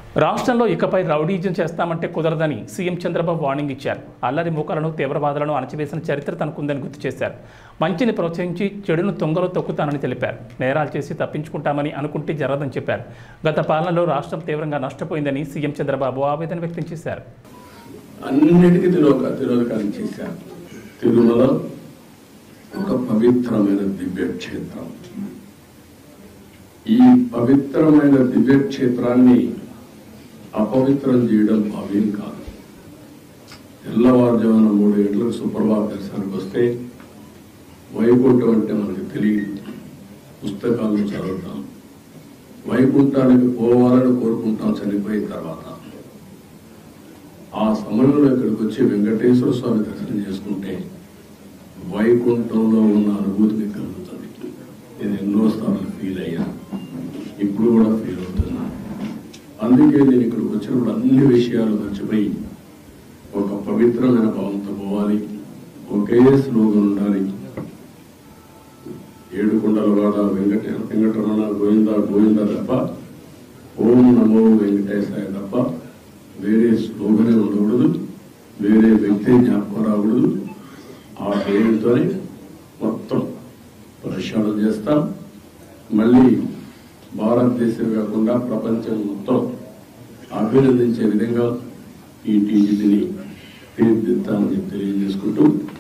రాష్ట్రంలో ఇకపై రౌడీజం చేస్తామంటే కుదరదని సీఎం చంద్రబాబు వార్నింగ్ ఇచ్చారు అల్లరి మూకలను తీవ్రవాదులను అణచివేసిన చరిత్ర తనకుందని గుర్తు చేశారు మంచిని ప్రోత్సహించి చెడును తొంగలో తొక్కుతానని తెలిపారు నేరాలు చేసి తప్పించుకుంటామని అనుకుంటే జరగదని చెప్పారు గత పాలనలో రాష్ట్రం తీవ్రంగా నష్టపోయిందని సీఎం చంద్రబాబు ఆవేదన వ్యక్తం చేశారు అన్నిటికీ తిరోక తిరోధకాలు చేశారు తిరుమల ఒక పవిత్రమైన దివ్య క్షేత్రం ఈ పవిత్రమైన దివ్య క్షేత్రాన్ని అపవిత్రం చేయడం భావ్యం కాదు తెల్లవారుజామున మూడు గంటలకు సుప్రభాత దర్శనానికి వస్తే వైకుంఠం అంటే మనకు తెలియదు పుస్తకాలను చదువుతాం వైకుంఠానికి పోవాలని కోరుకుంటాం చనిపోయిన తర్వాత ఆ సమయంలో ఇక్కడికి వచ్చి వెంకటేశ్వర స్వామి దర్శనం చేసుకుంటే వైకుంఠంలో ఉన్న అనుభూతి మీకు కలుగుతుంది నేను ఎన్నో సార్లు ఫీల్ అయ్యా ఇప్పుడు కూడా ఫీల్ అవుతున్నా అందుకే నేను ఇక్కడికి వచ్చినప్పుడు అన్ని విషయాలు మర్చిపోయి ఒక పవిత్రమైన భావంతో పోవాలి ఒకే స్లోగన్ ఉండాలి ఏడుకొండల వాడ వెంకట వెంకటరమణ గోవింద గోవింద తప్ప ఓం నమో వెంకటేశాయ తప్ప వేరే స్లోగనే ఉండకూడదు వేరే వ్యక్తి జ్ఞాపకం రాకూడదు ఆ పేరుతోనే మొత్తం ప్రక్షాళన చేస్తాం మళ్ళీ భారతదేశం కాకుండా ప్రపంచం మొత్తం అభినందించే విధంగా ఈ టీజీని తీర్చిదిద్దామని తెలియజేసుకుంటూ